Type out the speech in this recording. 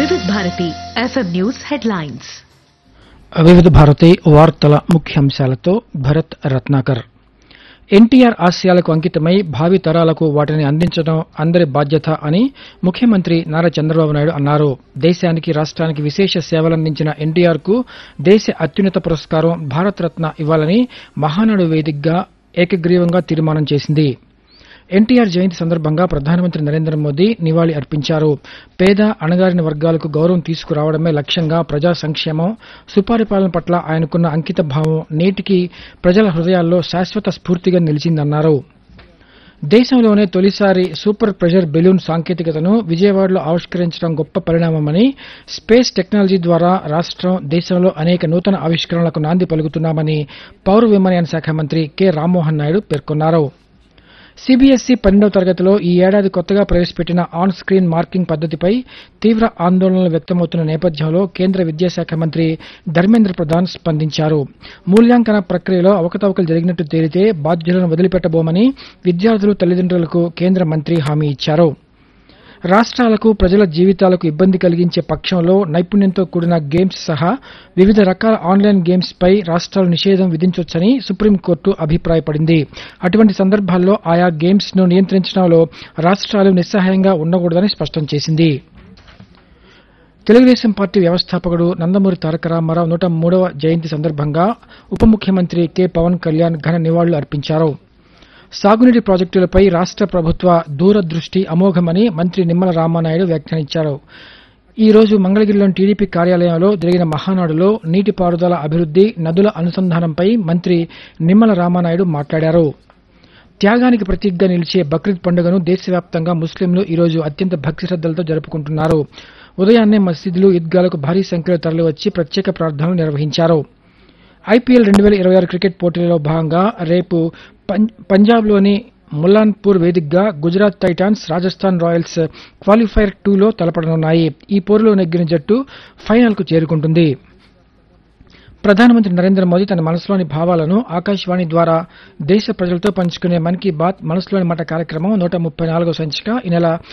వివిధ Bharati FM news headlines వివిధ భారతి వార్తల ముఖ్యాంశాలతో భరత్ రత్నాకర్ ఎన్టీఆర్ ఆశయాలకు అంకితమై భావి తరాలకు వాటిని అందించడం అందరి బాధ్యత అని ముఖ్యమంత్రి నారా చంద్రబాబు నాయుడు అన్నారు దేశానికి రాష్ట్రానికి విశేష సేవలందించిన ఎన్టీఆర్ కు దేశ అత్యున్నత పురస్కారం భారతరత్న ఇవ్వాలని మహానాడు వేదికగా ఏకగ్రీవంగా తీర్మానం చేసింది ఎన్టీఆర్ జయంతి సందర్భంగా ప్రధానమంత్రి నరేంద్ర మోదీ నివాళి అర్పించారు పేద అణగారిన వర్గాలకు గౌరవం తీసుకురావడమే లక్ష్యంగా ప్రజా సంక్షేమం సుపరిపాలన పట్ల ఆయనకున్న అంకిత భావం నేటికి ప్రజల హృదయాల్లో శాశ్వత స్ఫూర్తిగా నిలిచిందన్నారు దేశంలోనే తొలిసారి సూపర్ ప్రెషర్ బెలూన్ సాంకేతికతను విజయవాడలో ఆవిష్కరించడం గొప్ప పరిణామమని స్పేస్ టెక్నాలజీ ద్వారా రాష్ట్రం దేశంలో అనేక నూతన ఆవిష్కరణలకు నాంది పలుకుతున్నామని పౌర విమానయాన శాఖ మంత్రి కె రామ్మోహన్ నాయుడు పేర్కొన్నారు సిబిఎస్ఈ పన్నెండవ తరగతిలో ఈ ఏడాది కొత్తగా ప్రవేశపెట్టిన ఆన్ స్క్రీన్ మార్కింగ్ పద్దతిపై తీవ్ర ఆందోళనలు వ్యక్తమవుతున్న నేపథ్యంలో కేంద్ర విద్యాశాఖ మంత్రి ధర్మేంద్ర ప్రధాన్ స్పందించారు మూల్యాంకన ప్రక్రియలో అవకతవకలు జరిగినట్టు తేలితే బాధ్యులను వదిలిపెట్టబోమని విద్యార్థులు తల్లిదండ్రులకు కేంద్ర మంత్రి హామీ ఇచ్చారు రాష్ట్రాలకు ప్రజల జీవితాలకు ఇబ్బంది కలిగించే పక్షంలో నైపుణ్యంతో కూడిన గేమ్స్ సహా వివిధ రకాల ఆన్లైన్ గేమ్స్ పై రాష్ట్రాలు నిషేధం విధించవచ్చని సుప్రీంకోర్టు అభిప్రాయపడింది అటువంటి సందర్భాల్లో ఆయా గేమ్స్ ను నియంత్రించడంలో రాష్ట్రాలు నిస్సహాయంగా ఉండకూడదని స్పష్టం చేసింది తెలుగుదేశం పార్టీ వ్యవస్థాపకుడు నందమూరి తారక రామారావు నూట మూడవ జయంతి సందర్భంగా ఉప ముఖ్యమంత్రి కె పవన్ కళ్యాణ్ ఘన నివాళులు అర్పించారు సాగునీటి ప్రాజెక్టులపై రాష్ట్ర ప్రభుత్వ దూరదృష్టి అమోఘమని మంత్రి నిమ్మల రామానాయుడు వ్యాఖ్యానించారు ఈ రోజు మంగళగిరిలోని టీడీపీ కార్యాలయంలో జరిగిన మహానాడులో నీటిపారుదల అభివృద్ది నదుల అనుసంధానంపై మంత్రి నిమ్మల రామానాయుడు మాట్లాడారు త్యాగానికి ప్రతీకగా నిలిచే బక్రీద్ పండుగను దేశవ్యాప్తంగా ముస్లింలు ఈ రోజు అత్యంత భక్తి శ్రద్దలతో జరుపుకుంటున్నారు ఉదయాన్నే మసీదులు ఈద్గాలకు భారీ సంఖ్యలో తరలివచ్చి ప్రత్యేక ప్రార్థనలు నిర్వహించారు ఐపీఎల్ రెండు వేల ఇరవై ఆరు క్రికెట్ పోటీలలో భాగంగా రేపు పం- పంజాబ్లోని ముల్లాన్పూర్ వేదికగా Gujarat Titans Rajasthan Royals qualifier టూలో తలపడనున్నాయి ఈ పోరులో నెగ్గిన జట్టు ఫైనల్కు చేరుకుంటుంది ప్రధానమంత్రి నరేంద్ర మోదీ తన మనసులోని భావాలను ఆకాశవాణి ద్వారా దేశ ప్రజలతో పంచుకునే మన్ కీ బాత్ మనసులోని మాట కార్యక్రమం నూట ముప్పై నాలుగో సంచిక ఈ నెల